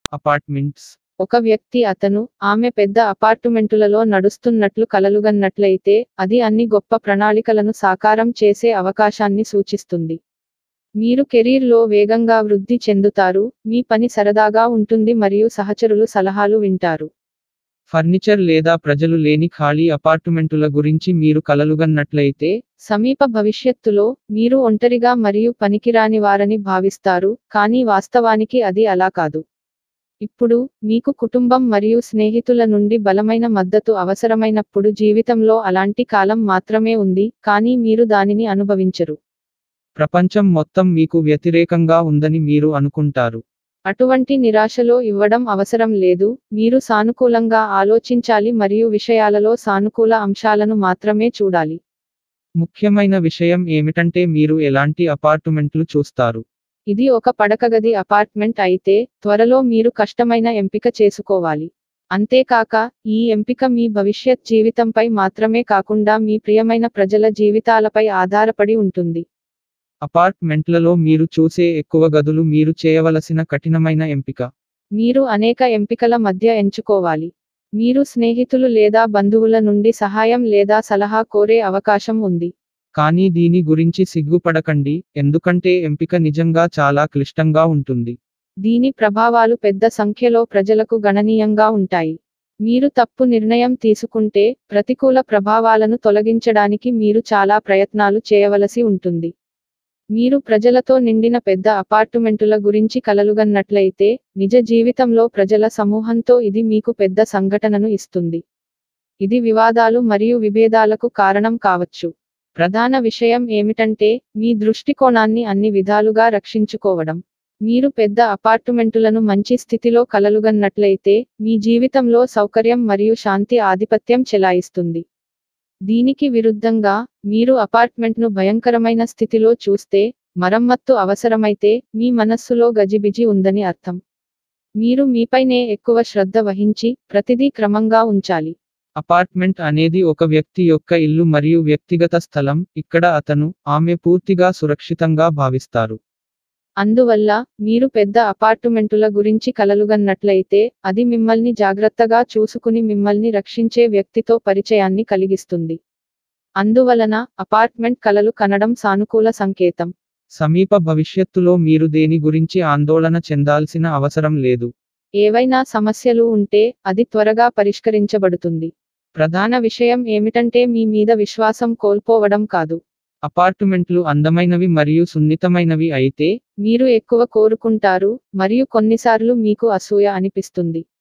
apartments ఒక వ్యక్తి అతను ఆమె పెద్ద అపార్టుమెంటులలో నడుస్తున్నట్లు కలలుగన్నట్లయితే అది అన్ని గొప్ప ప్రణాళికలను సాకారం చేసే అవకాశాన్ని సూచిస్తుంది మీరు కెరీర్లో వేగంగా వృద్ధి చెందుతారు మీ పని సరదాగా ఉంటుంది మరియు సహచరులు సలహాలు వింటారు ఫర్నిచర్ లేదా ప్రజలు లేని ఖాళీ అపార్టుమెంటుల గురించి మీరు కలలుగన్నట్లయితే సమీప భవిష్యత్తులో మీరు ఒంటరిగా మరియు పనికిరాని వారని భావిస్తారు కానీ వాస్తవానికి అది అలా కాదు ఇప్పుడు మీకు కుటుంబం మరియు స్నేహితుల నుండి బలమైన మద్దతు అవసరమైనప్పుడు జీవితంలో అలాంటి కాలం మాత్రమే ఉంది కానీ మీరు దానిని అనుభవించరు ప్రపంచం మొత్తం మీకు వ్యతిరేకంగా ఉందని మీరు అనుకుంటారు అటువంటి నిరాశలో ఇవ్వడం అవసరం లేదు మీరు సానుకూలంగా ఆలోచించాలి మరియు విషయాలలో సానుకూల అంశాలను మాత్రమే చూడాలి ముఖ్యమైన విషయం ఏమిటంటే మీరు ఎలాంటి అపార్టుమెంట్లు చూస్తారు ఇది ఒక పడకగది అపార్ట్మెంట్ అయితే త్వరలో మీరు కష్టమైన ఎంపిక చేసుకోవాలి అంతేకాక ఈ ఎంపిక మీ భవిష్యత్ జీవితంపై మాత్రమే కాకుండా మీ ప్రియమైన ప్రజల జీవితాలపై ఆధారపడి ఉంటుంది అపార్ట్మెంట్లలో మీరు చూసే ఎక్కువ గదులు మీరు చేయవలసిన కఠినమైన ఎంపిక మీరు అనేక ఎంపికల మధ్య ఎంచుకోవాలి మీరు స్నేహితులు లేదా బంధువుల నుండి సహాయం లేదా సలహా కోరే అవకాశం ఉంది కానీ దీని గురించి సిగ్గుపడకండి ఎందుకంటే ఎంపిక నిజంగా చాలా క్లిష్టంగా ఉంటుంది దీని ప్రభావాలు పెద్ద సంఖ్యలో ప్రజలకు గణనీయంగా ఉంటాయి మీరు తప్పు నిర్ణయం తీసుకుంటే ప్రతికూల ప్రభావాలను తొలగించడానికి మీరు చాలా ప్రయత్నాలు చేయవలసి ఉంటుంది మీరు ప్రజలతో నిండిన పెద్ద అపార్టుమెంటుల గురించి కలలుగన్నట్లయితే నిజ జీవితంలో ప్రజల సమూహంతో ఇది మీకు పెద్ద సంఘటనను ఇస్తుంది ఇది వివాదాలు మరియు విభేదాలకు కారణం కావచ్చు ప్రధాన విషయం ఏమిటంటే మీ దృష్టికోణాన్ని అన్ని విధాలుగా రక్షించుకోవడం మీరు పెద్ద అపార్టుమెంటులను మంచి స్థితిలో కలలుగన్నట్లయితే మీ జీవితంలో సౌకర్యం మరియు శాంతి ఆధిపత్యం చెలాయిస్తుంది దీనికి విరుద్ధంగా మీరు అపార్ట్మెంట్ను భయంకరమైన స్థితిలో చూస్తే మరమ్మత్తు అవసరమైతే మీ మనస్సులో గజిబిజి ఉందని అర్థం మీరు మీపైనే ఎక్కువ శ్రద్ధ వహించి ప్రతిదీ క్రమంగా ఉంచాలి అపార్ట్మెంట్ అనేది ఒక వ్యక్తి యొక్క ఇల్లు మరియు వ్యక్తిగత స్థలం ఇక్కడ అతను ఆమె పూర్తిగా సురక్షితంగా భావిస్తారు అందువల్ల మీరు పెద్ద అపార్టుమెంటుల గురించి కలలుగన్నట్లయితే అది మిమ్మల్ని జాగ్రత్తగా చూసుకుని మిమ్మల్ని రక్షించే వ్యక్తితో పరిచయాన్ని కలిగిస్తుంది అందువలన అపార్ట్మెంట్ కలలు కనడం సానుకూల సంకేతం సమీప భవిష్యత్తులో మీరు దేని గురించి ఆందోళన చెందాల్సిన అవసరం లేదు ఏవైనా సమస్యలు ఉంటే అది త్వరగా పరిష్కరించబడుతుంది ప్రధాన విషయం ఏమిటంటే మీ మీద విశ్వాసం కోల్పోవడం కాదు అపార్టుమెంట్లు అందమైనవి మరియు సున్నితమైనవి అయితే మీరు ఎక్కువ కోరుకుంటారు మరియు కొన్నిసార్లు మీకు అసూయ అనిపిస్తుంది